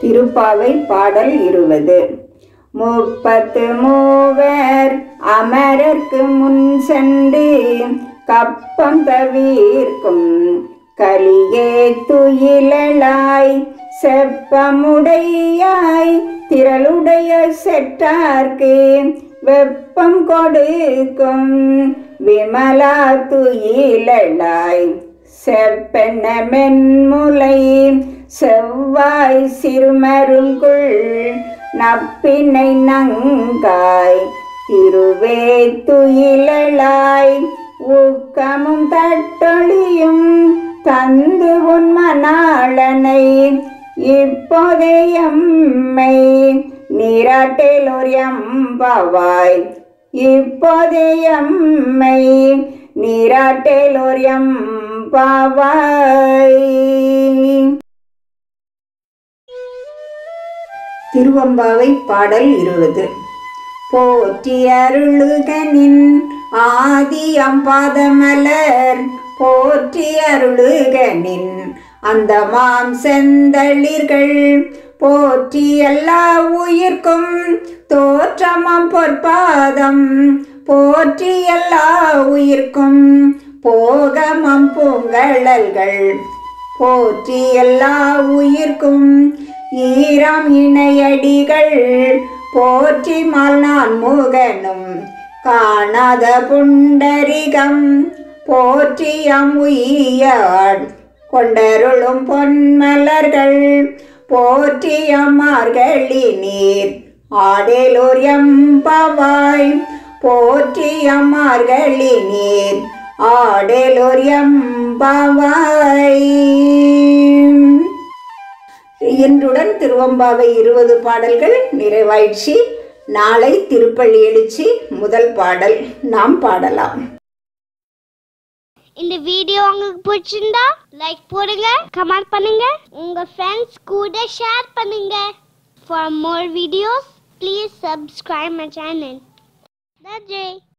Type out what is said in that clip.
திருப்பாவை பாடல் இருபது முப்பத்து மூவர் அமரர்க்கு முன் சென்று கப்பம் தவிர்க்கும் கலியே துயிலாய் செப்பமுடையாய் திரளுடைய செற்றார்க்கு வெப்பம் கொடுக்கும் விமலா துயிலாய் செப்பென்ன மென்முலை செவ்வாய் சிறுமருங்குள் நப்பினை நங்காய் திருவே துயிலாய் ஊக்கமும் தட்டொழியும் தந்து உன் மணாளனை இப்போதே எம்மை நீராட்டேல் ஒரு எம்பவாய் இப்போதே எம்மை நீராட்டேல் ஒரு எம்பவாய் திருவம்பாவை பாடல் இருபது போற்றி அருளுகனின் ஆதி அம்பாதமலர் போற்றி அருளுகனின் அந்த மாம் செந்தளிர்கள் போற்றி எல்லா உயிர்க்கும் தோற்றமாம் பொற்பாதம் போற்றி எல்லா உயிர்க்கும் போகமம் பூங்கழல்கள் போற்றி எல்லா உயிர்க்கும் ஈரம் இணையடிகள் போற்றி நான் முகனும் காணாத புண்டரிகம் போற்றியம் உய்யாட் கொண்டருளும் பொன்மலர்கள் போற்றியம்மார்களி நீர் ஆடேலூர் எம்பவாய் போற்றியம்மார்களி நீர் ஆடேலூர் எம்பவாய் இன்றுடன் திருவம்பாவை இருபது பாடல்கள் நிறைவாயிடுச்சு நாளை திருப்பள்ளி எழுச்சி முதல் பாடல் நாம் பாடலாம் இந்த வீடியோ உங்களுக்கு பிடிச்சிருந்தா லைக் போடுங்க கமெண்ட் பண்ணுங்க உங்க ஃப்ரெண்ட்ஸ் கூட ஷேர் பண்ணுங்க for more videos please subscribe my channel நன்றி